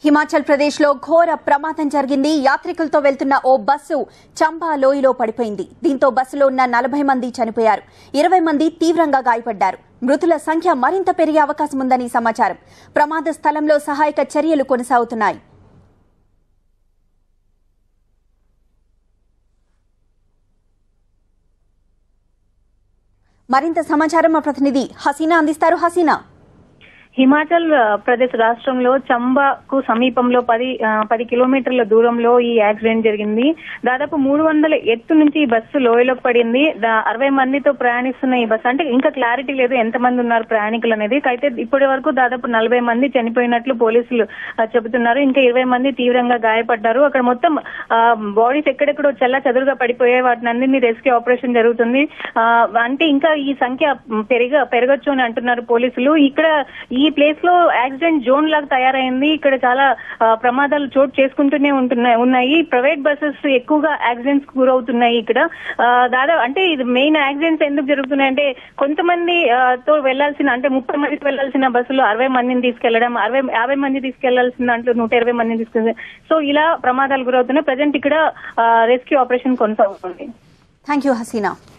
హిమాచల్ ప్రదేశ్ లో ఘోర ప్రమాదం జరిగింది యాత్రికులతో వెళ్తున్న ఓ బస్సు చంబా లోయలో పడిపోయింది దీంతో బస్సులో ఉన్న నలభై మంది చనిపోయారు ఇరవై మంది తీవ్రంగా గాయపడ్డారు మృతుల సంఖ్య మరింత పెరిగే అవకాశం ఉందని సమాచారం ప్రమాద స్థలంలో సహాయక చర్యలు కొనసాగుతున్నాయి మరింత సమాచారం మా ప్రతినిధి హసీనా అందిస్తారు హసీనా హిమాచల్ ఆ, ప్రదేశ్ రాష్ట్రంలో చంబాకు సమీపంలో పది ఆ, పది కిలోమీటర్ల దూరంలో ఈ యాక్సిడెంట్ జరిగింది దాదాపు మూడు వందల ఎత్తు నుంచి ఈ బస్సు లోయలోకి పడింది దా- అరవై మందితో ప్రయాణిస్తున్న ఈ బస్సు అంటే ఇంకా క్లారిటీ లేదు ఎంత మంది ఉన్నారు ప్రయాణికులు అనేది అయితే ఇప్పటి వరకు దాదాపు నలభై మంది చనిపోయినట్లు పోలీసులు ఆ, చెబుతున్నారు ఇంకా ఇరవై మంది తీవ్రంగా గాయపడ్డారు అక్కడ మొత్తం బాడీస్ ఎక్కడెక్కడో చల్ల చదురుగా పడిపోయాయి వాటిని అన్నింటినీ రెస్క్యూ ఆపరేషన్ జరుగుతుంది ఆ, అంటే ఇంకా ఈ సంఖ్య పెరిగ పెరగచ్చు అని అంటున్నారు పోలీసులు ఇక్కడ ఈ ప్లేస్ లో యాక్సిడెంట్ జోన్ లాగా తయారైంది ఇక్కడ చాలా ఆ, ప్రమాదాలు చోటు చేసుకుంటూనే ఉంటున్నాయి ఉన్నాయి ప్రైవేట్ బస్సెస్ ఎక్కువగా యాక్సిడెంట్స్ గురవుతున్నాయి ఇక్కడ ఆ, దాదాపు అంటే ఇది మెయిన్ యాక్సిడెంట్స్ ఎందుకు జరుగుతున్నాయి అంటే కొంతమంది ఆ, తో వెళ్లాల్సిన అంటే ముప్పై మందికి వెళ్లాల్సిన బస్సులో అరవై మందిని తీసుకెళ్లడం అరవై యాభై మంది తీసుకెళ్లాల్సిన దాంట్లో నూట ఇరవై మందిని తీసుకెళ్ళి సో ఇలా ప్రమాదాలు గురవుతున్నాయి ప్రజెంట్ ఇక్కడ రెస్క్యూ ఆపరేషన్ కొనసాగుతుంది థ్యాంక్ యూ హసీనా